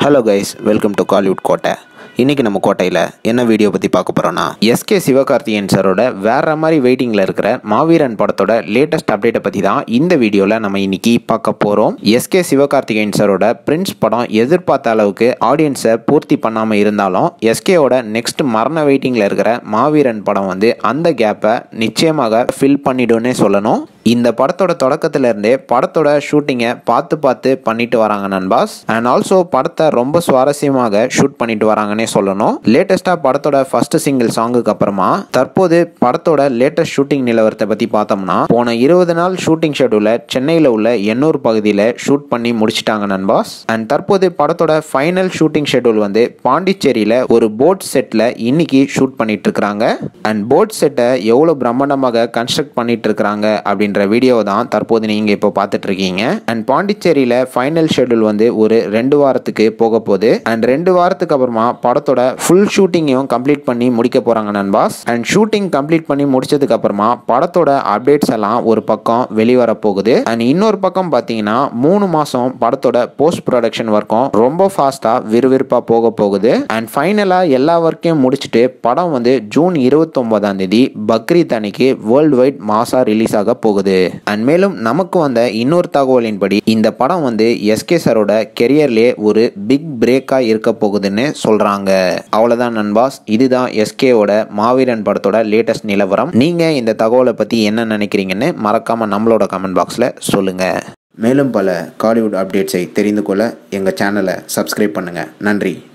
hello guys welcome to Kollywood Kottai இன்றைக்கி நம்ம கோட்டையில் என்ன வீடியோ பற்றி பார்க்க போகிறோன்னா எஸ்கே சிவகார்த்திகேயன் சாரோட வேற மாதிரி வெயிட்டிங்கில் இருக்கிற மாவீரன் படத்தோட லேட்டஸ்ட் அப்டேட்டை பற்றி தான் இந்த வீடியோவில் நம்ம இன்னைக்கு பார்க்க போகிறோம் எஸ்கே சிவகார்த்திகேயன் சாரோட பிரின்ஸ் படம் எதிர்பார்த்த அளவுக்கு ஆடியன்ஸை பூர்த்தி பண்ணாமல் இருந்தாலும் எஸ்கேவோட நெக்ஸ்ட் மரண வெயிட்டிங்கில் இருக்கிற மாவீரன் படம் வந்து அந்த கேப்பை நிச்சயமாக ஃபில் பண்ணிடும்னே சொல்லணும் இந்த படத்தோட தொடக்கத்துல இருந்தே படத்தோட ஷூட்டிங்கை பார்த்து பார்த்து பண்ணிட்டு வராங்க நண்பாஸ் அண்ட் ஆல்சோ படத்தை ரொம்ப சுவாரஸ்யமாக ஷூட் பண்ணிட்டு வராங்கன்னே சொல்லணும் லேட்டஸ்டா படத்தோட ஃபர்ஸ்ட் சிங்கிள் சாங்குக்கு அப்புறமா தற்போது படத்தோட லேட்டஸ்ட் ஷூட்டிங் நிலவரத்தை பத்தி பார்த்தோம்னா போன இருபது நாள் ஷூட்டிங் ஷெடியூல சென்னையில் உள்ள எண்ணூர் பகுதியில் ஷூட் பண்ணி முடிச்சிட்டாங்க நண்பாஸ் அண்ட் தற்போது படத்தோட ஃபைனல் ஷூட்டிங் ஷெடியூல் வந்து பாண்டிச்சேரியில ஒரு போட் செட்ல இன்னைக்கு ஷூட் பண்ணிட்டு இருக்காங்க அண்ட் போட் செட்டை எவ்வளவு பிரம்மாண்டமாக கன்ஸ்ட்ரக்ட் பண்ணிட்டு இருக்காங்க அப்படின்ற வீடியோவை தான் தற்போது நீங்க இப்போ பார்த்துட்டு இருக்கீங்க அண்ட் பாண்டிச்சேரியில ஃபைனல் ஷெடியூல் வந்து ஒரு ரெண்டு வாரத்துக்கு போக போகுது அண்ட் ரெண்டு வாரத்துக்கு அப்புறமா படத்தோட ஃபுல் ஷூட்டிங்கையும் கம்ப்ளீட் பண்ணி முடிக்க போறாங்க நண்பாஸ் அண்ட் ஷூட்டிங் கம்ப்ளீட் பண்ணி முடிச்சதுக்கு அப்புறமா படத்தோட அப்டேட்ஸ் எல்லாம் ஒரு பக்கம் வெளிவர போகுது அண்ட் இன்னொரு பக்கம் பார்த்தீங்கன்னா மூணு மாசம் படத்தோட போஸ்ட் ப்ரொடக்ஷன் ஒர்க்கும் ரொம்ப ஃபாஸ்டா விறுவிறுப்பா போக போகுது அண்ட் ஃபைனலா எல்லா ஒர்க்கையும் முடிச்சுட்டு படம் வந்து ஜூன் இருபத்தொன்பதாம் தேதி பக்ரீத் அன்னைக்கு வேர்ல்டு வைட் மாசா ரிலீஸ் ஆக போகுது அண்ட் மேலும் நமக்கு வந்த இன்னொரு தகவலின்படி இந்த படம் வந்து எஸ்கே சாரோட கெரியர்லேயே ஒரு பிக் பிரேக்கா இருக்க போகுதுன்னு சொல்றாங்க அவ்வளவுதான் நண்பாஸ் இதுதான் எஸ்கேவோட மாவீரன் படத்தோட லேட்டஸ்ட் நிலவரம் நீங்க இந்த தகவலை பத்தி என்ன நினைக்கிறீங்கன்னு மறக்காம நம்மளோட கமெண்ட் பாக்ஸ்ல சொல்லுங்க மேலும் பல காலிவுட் அப்டேட்ஸை தெரிந்து கொள்ள எங்கள் சேனலை சப்ஸ்கிரைப் பண்ணுங்கள் நன்றி